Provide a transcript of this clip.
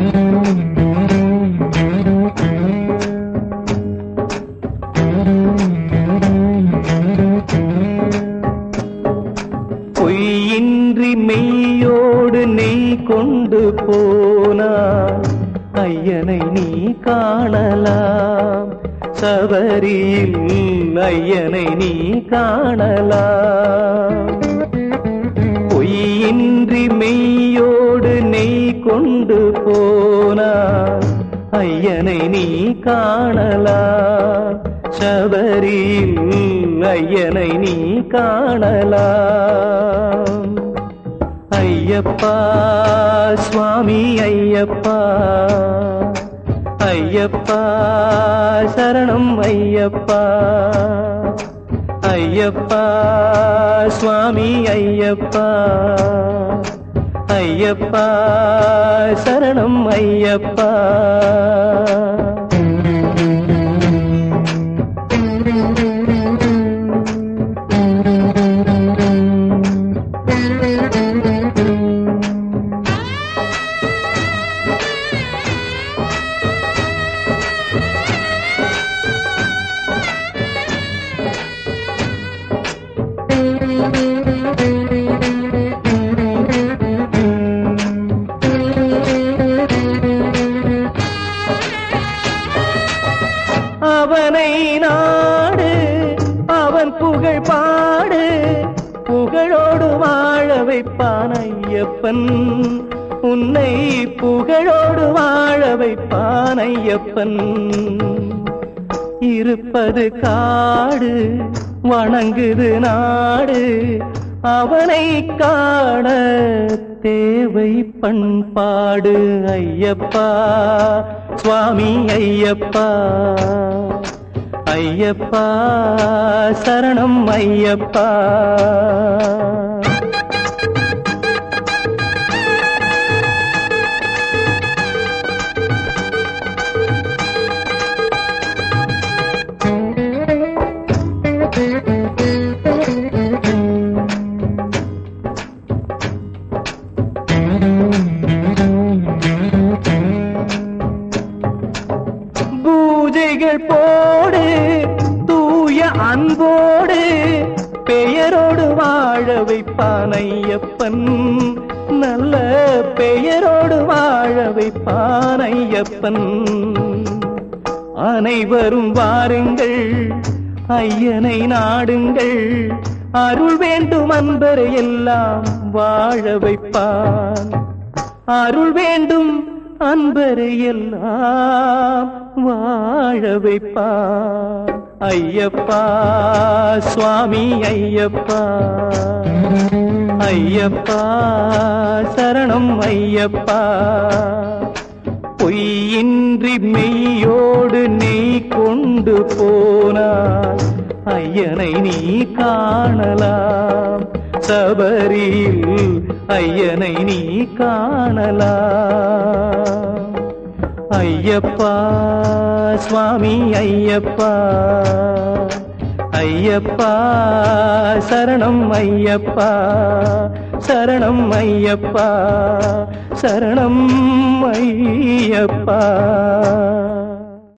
பொய்யின்றி மெய்யோடு நெய் கொண்டு போனார் ஐயனை நீ காணலாம் சபரியில் ஐயனை நீ காணலாம் பொய்யின்றி மெய்யோடு நெய் கொண்டு போனார் ஐயனை நீ காணலாம் சபரியில் ஐயனை நீ காணலாம் ஐயப்பா சுவாமி ஐயப்பா ஐயப்பா சரணம் ஐயப்பா ஐயப்பா சுவாமி ஐயப்பா ஐயப்பா சரணம் ஐயப்பா அவனை நாடு அவன் புகழ் பாடு புகழோடு வாழ வைப்பான் ஐயப்பன் உன்னை புகழோடு வாழ வைப்பான் ஐயப்பன் இருப்பது காடு வணங்குது நாடு அவனை காண தேவை பண்பாடு ஐயப்பா சுவாமி ஐயப்பா ஐயப்பா சரணம் ஐயப்பா பூஜைகள் போடு தூய அன்போடு பெயரோடு வாழ வைப்பான் ஐயப்பன் நல்ல பெயரோடு வாழ வைப்பான் ஐயப்பன் அனைவரும் வாருங்கள் ஐயனை நாடுங்கள் அருள் வேண்டும் அன்பரை எல்லாம் வாழ வைப்பான் அருள் வேண்டும் அன்பரை எல்லாம் வாழ வைப்பான் ஐயப்பா சுவாமி ஐயப்பா ஐயப்பா சரணம் ஐயப்பா பொய்யின்றி மெய்யோடு நீ கொண்டு போனாய் ஐயனை நீ காணலாம் சபரியில் ஐயனை நீ காணலாம் ஐயப்பா சுவாமி ஐயப்பா ஐயப்பா சரணம் ஐயப்பா சரணம் ஐயப்பா சரணம் ஐயப்பா